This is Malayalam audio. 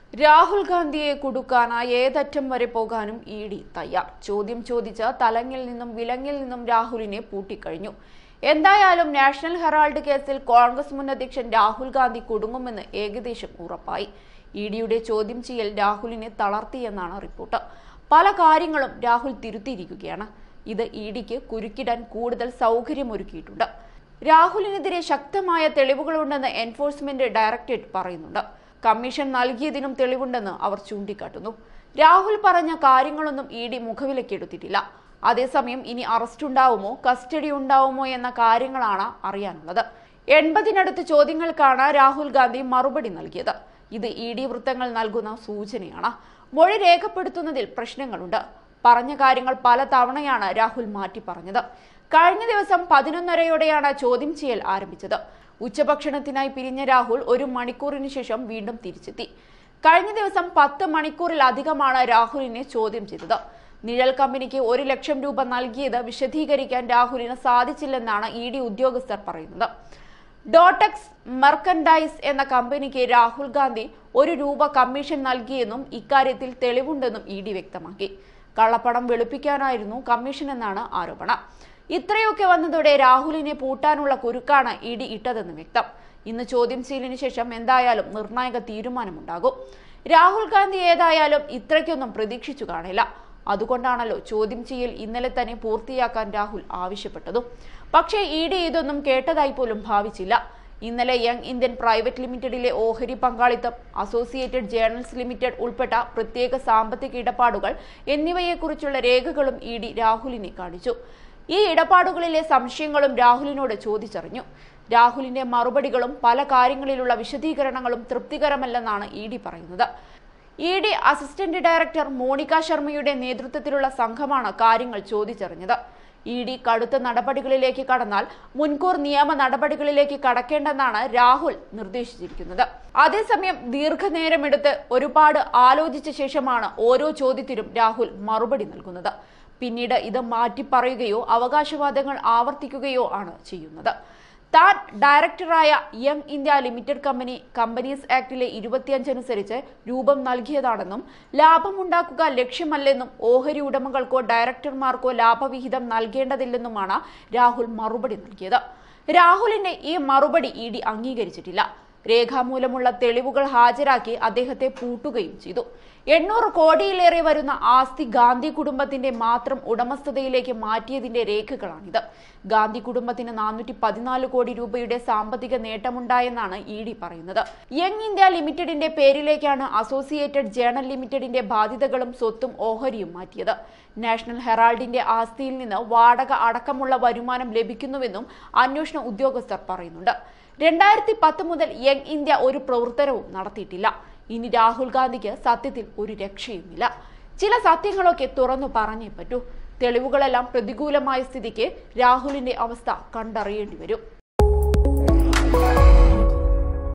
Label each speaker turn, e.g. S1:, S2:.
S1: രാഹുൽ ഗാന്ധിയെ കുടുക്കാനായി ഏതറ്റം വരെ പോകാനും ഇ ഡി തയ്യാർ ചോദ്യം ചോദിച്ച് തലങ്ങിൽ നിന്നും വിലങ്ങിൽ നിന്നും രാഹുലിനെ പൂട്ടിക്കഴിഞ്ഞു എന്തായാലും നാഷണൽ ഹെറാൾഡ് കേസിൽ കോൺഗ്രസ് മുൻ അധ്യക്ഷൻ രാഹുൽ ഗാന്ധി കുടുങ്ങുമെന്ന് ഏകദേശം ഉറപ്പായി ഇ ഡിയുടെ ചോദ്യം ചെയ്യൽ രാഹുലിനെ തളർത്തിയെന്നാണ് റിപ്പോർട്ട് പല കാര്യങ്ങളും രാഹുൽ തിരുത്തിയിരിക്കുകയാണ് ഇത് ഇ ഡിക്ക് കുരുക്കിടാൻ കൂടുതൽ സൗകര്യമൊരുക്കിയിട്ടുണ്ട് രാഹുലിനെതിരെ ശക്തമായ തെളിവുകളുണ്ടെന്ന് എൻഫോഴ്സ്മെന്റ് ഡയറക്ടറേറ്റ് പറയുന്നുണ്ട് കമ്മീഷൻ നൽകിയതിനും തെളിവുണ്ടെന്ന് അവർ ചൂണ്ടിക്കാട്ടുന്നു രാഹുൽ പറഞ്ഞ കാര്യങ്ങളൊന്നും ഇ ഡി മുഖവിലക്കെടുത്തിട്ടില്ല അതേസമയം ഇനി അറസ്റ്റ് ഉണ്ടാവുമോ കസ്റ്റഡി ഉണ്ടാവുമോ എന്ന കാര്യങ്ങളാണ് അറിയാനുള്ളത് എൺപതിനടുത്ത് ചോദ്യങ്ങൾക്കാണ് രാഹുൽ ഗാന്ധി മറുപടി നൽകിയത് ഇത് ഇ ഡി വൃത്തങ്ങൾ നൽകുന്ന സൂചനയാണ് മൊഴി രേഖപ്പെടുത്തുന്നതിൽ പ്രശ്നങ്ങളുണ്ട് പറഞ്ഞ കാര്യങ്ങൾ പല തവണയാണ് രാഹുൽ മാറ്റി പറഞ്ഞത് കഴിഞ്ഞ ദിവസം പതിനൊന്നരയോടെയാണ് ചോദ്യം ചെയ്യൽ ആരംഭിച്ചത് ഉച്ചഭക്ഷണത്തിനായി പിരിഞ്ഞ രാഹുൽ ഒരു മണിക്കൂറിന് ശേഷം വീണ്ടും തിരിച്ചെത്തി കഴിഞ്ഞ ദിവസം പത്ത് മണിക്കൂറിലധികമാണ് രാഹുലിനെ ചോദ്യം ചെയ്തത് നിഴൽ കമ്പനിക്ക് ഒരു ലക്ഷം രൂപ നൽകിയത് വിശദീകരിക്കാൻ രാഹുലിന് സാധിച്ചില്ലെന്നാണ് ഇ ഡി ഉദ്യോഗസ്ഥർ പറയുന്നത് ഡോട്ടക്സ് മെർക്കൻഡൈസ് എന്ന കമ്പനിക്ക് രാഹുൽ ഗാന്ധി ഒരു രൂപ കമ്മീഷൻ നൽകിയെന്നും ഇക്കാര്യത്തിൽ തെളിവുണ്ടെന്നും ഇ ഡി വ്യക്തമാക്കി കള്ളപ്പണം വെളുപ്പിക്കാനായിരുന്നു കമ്മീഷൻ എന്നാണ് ആരോപണം ഇത്രയൊക്കെ വന്നതോടെ രാഹുലിനെ പൂട്ടാനുള്ള കുരുക്കാണ് ഇ ഡി ഇട്ടതെന്ന് വ്യക്തം ഇന്ന് ചോദ്യം ചെയ്യലിന് ശേഷം എന്തായാലും നിർണായക തീരുമാനമുണ്ടാകും രാഹുൽ ഗാന്ധി ഏതായാലും ഇത്രയ്ക്കൊന്നും പ്രതീക്ഷിച്ചു കാണില്ല അതുകൊണ്ടാണല്ലോ ചോദ്യം ചെയ്യൽ ഇന്നലെ തന്നെ പൂർത്തിയാക്കാൻ രാഹുൽ ആവശ്യപ്പെട്ടതും പക്ഷേ ഇ ഡി ഇതൊന്നും കേട്ടതായി പോലും ഭാവിച്ചില്ല ഇന്നലെ യങ് ഇന്ത്യൻ പ്രൈവറ്റ് ലിമിറ്റഡിലെ ഓഹരി പങ്കാളിത്തം അസോസിയേറ്റഡ് ജേർണൽസ് ലിമിറ്റഡ് ഉൾപ്പെട്ട പ്രത്യേക സാമ്പത്തിക ഇടപാടുകൾ എന്നിവയെക്കുറിച്ചുള്ള രേഖകളും ഇ ഡി രാഹുലിനെ കാണിച്ചു ഈ ഇടപാടുകളിലെ സംശയങ്ങളും രാഹുലിനോട് ചോദിച്ചറിഞ്ഞു രാഹുലിന്റെ മറുപടികളും പല കാര്യങ്ങളിലുള്ള വിശദീകരണങ്ങളും തൃപ്തികരമല്ലെന്നാണ് ഇ ഡി പറയുന്നത് E D assistant director Monika ശർമ്മയുടെ നേതൃത്വത്തിലുള്ള സംഘമാണ് കാര്യങ്ങൾ ചോദിച്ചറിഞ്ഞത് ഇ ഡി കടുത്ത നടപടികളിലേക്ക് കടന്നാൽ മുൻകൂർ നിയമ നടപടികളിലേക്ക് കടക്കേണ്ടെന്നാണ് രാഹുൽ നിർദ്ദേശിച്ചിരിക്കുന്നത് അതേസമയം ദീർഘനേരമെടുത്ത് ഒരുപാട് ആലോചിച്ച ശേഷമാണ് ഓരോ ചോദ്യത്തിനും രാഹുൽ മറുപടി നൽകുന്നത് പിന്നീട് ഇത് മാറ്റി പറയുകയോ അവകാശവാദങ്ങൾ ആവർത്തിക്കുകയോ ആണ് ചെയ്യുന്നത് താൻ ഡയറക്ടറായ young India limited company companies ആക്ടിലെ ഇരുപത്തിയഞ്ചനുസരിച്ച് രൂപം നൽകിയതാണെന്നും ലാഭമുണ്ടാക്കുക ലക്ഷ്യമല്ലെന്നും ഓഹരി ഉടമകൾക്കോ ഡയറക്ടർമാർക്കോ ലാഭവിഹിതം നൽകേണ്ടതില്ലെന്നുമാണ് രാഹുൽ മറുപടി നൽകിയത് രാഹുലിന്റെ ഈ മറുപടി ഇ ഡി അംഗീകരിച്ചിട്ടില്ല രേഖാമൂലമുള്ള തെളിവുകൾ ഹാജരാക്കി അദ്ദേഹത്തെ പൂട്ടുകയും ചെയ്തു എണ്ണൂറ് കോടിയിലേറെ വരുന്ന ആസ്തി ഗാന്ധി കുടുംബത്തിന്റെ മാത്രം ഉടമസ്ഥതയിലേക്ക് മാറ്റിയതിന്റെ രേഖകളാണിത് ഗാന്ധി കുടുംബത്തിന് നാനൂറ്റി പതിനാല് കോടി രൂപയുടെ സാമ്പത്തിക നേട്ടമുണ്ടായെന്നാണ് ഇ ഡി പറയുന്നത് യങ് ഇന്ത്യ ലിമിറ്റഡിന്റെ പേരിലേക്കാണ് അസോസിയേറ്റഡ് ജേണൽ ലിമിറ്റഡിന്റെ ബാധ്യതകളും സ്വത്തും ഓഹരിയും മാറ്റിയത് നാഷണൽ ഹെറാൾഡിന്റെ ആസ്തിയിൽ നിന്ന് വാടക അടക്കമുള്ള വരുമാനം ലഭിക്കുന്നുവെന്നും അന്വേഷണ ഉദ്യോഗസ്ഥർ പറയുന്നുണ്ട് രണ്ടായിരത്തി പത്ത് മുതൽ യങ് ഇന്ത്യ ഒരു പ്രവർത്തനവും നടത്തിയിട്ടില്ല ഇനി രാഹുൽ ഗാന്ധിക്ക് സത്യത്തിൽ ഒരു രക്ഷയുമില്ല ചില സത്യങ്ങളൊക്കെ തുറന്നു പറഞ്ഞേ പറ്റൂ തെളിവുകളെല്ലാം പ്രതികൂലമായ സ്ഥിതിക്ക് രാഹുലിന്റെ അവസ്ഥ കണ്ടറിയേണ്ടി വരും